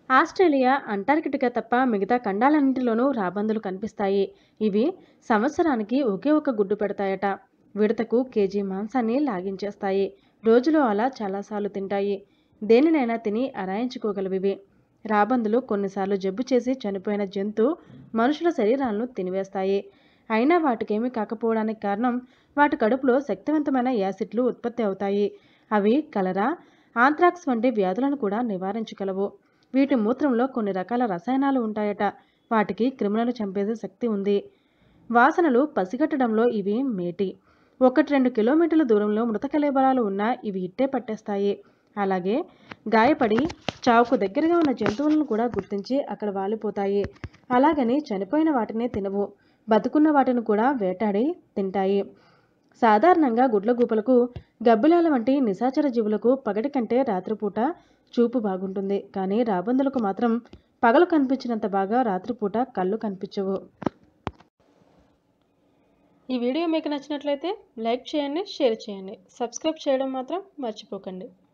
Australia Antarctica తప్ప మిగతా ఖండాలన్నింటిలోనూ రాబందులు కనిపిస్తాయి ఇవి సంవత్సరానికి ఒకే ఒక గుడ్డు పెడతాయట విడతకు కేజీ మాంసాన్ని లాగించేస్తాయి రోజులో అలా చాలాసార్లు తింటాయి దేనినైనా తిని అరాయించుకోగలవివి రాబందులు కొన్నిసార్లు జబ్బు చేసి చనిపోయిన జంతు మనుషుల శరీరాలను తినివేస్తాయి అయినా వాటికేమీ కాకపోవడానికి కారణం వాటి కడుపులో శక్తివంతమైన యాసిడ్లు ఉత్పత్తి అవుతాయి అవి కలరా ఆంథ్రాక్స్ వంటి వ్యాధులను కూడా నివారించగలవు వీటి మూత్రంలో కొన్ని రకాల రసాయనాలు ఉంటాయట వాటికి క్రిములను చంపేసే శక్తి ఉంది వాసనలు పసిగట్టడంలో ఇవి మేటి ఒకటి రెండు కిలోమీటర్ల దూరంలో మృత కలేబరాలు ఉన్నా ఇవి ఇట్టే పట్టేస్తాయి అలాగే గాయపడి చావుకు దగ్గరగా ఉన్న జంతువులను కూడా గుర్తించి అక్కడ వాలిపోతాయి అలాగని చనిపోయిన వాటినే తినవు బతుకున్న వాటిని కూడా వేటాడి తింటాయి సాధారణంగా గుడ్లగూపలకు గబ్బిలాల వంటి నిశాచర జీవులకు పగటి కంటే రాత్రిపూట చూపు బాగుంటుంది కానీ రాబందులకు మాత్రం పగలు కనిపించినంత బాగా రాత్రిపూట కళ్ళు కనిపించవు ఈ వీడియో మీకు నచ్చినట్లయితే లైక్ చేయండి షేర్ చేయండి సబ్స్క్రైబ్ చేయడం మాత్రం మర్చిపోకండి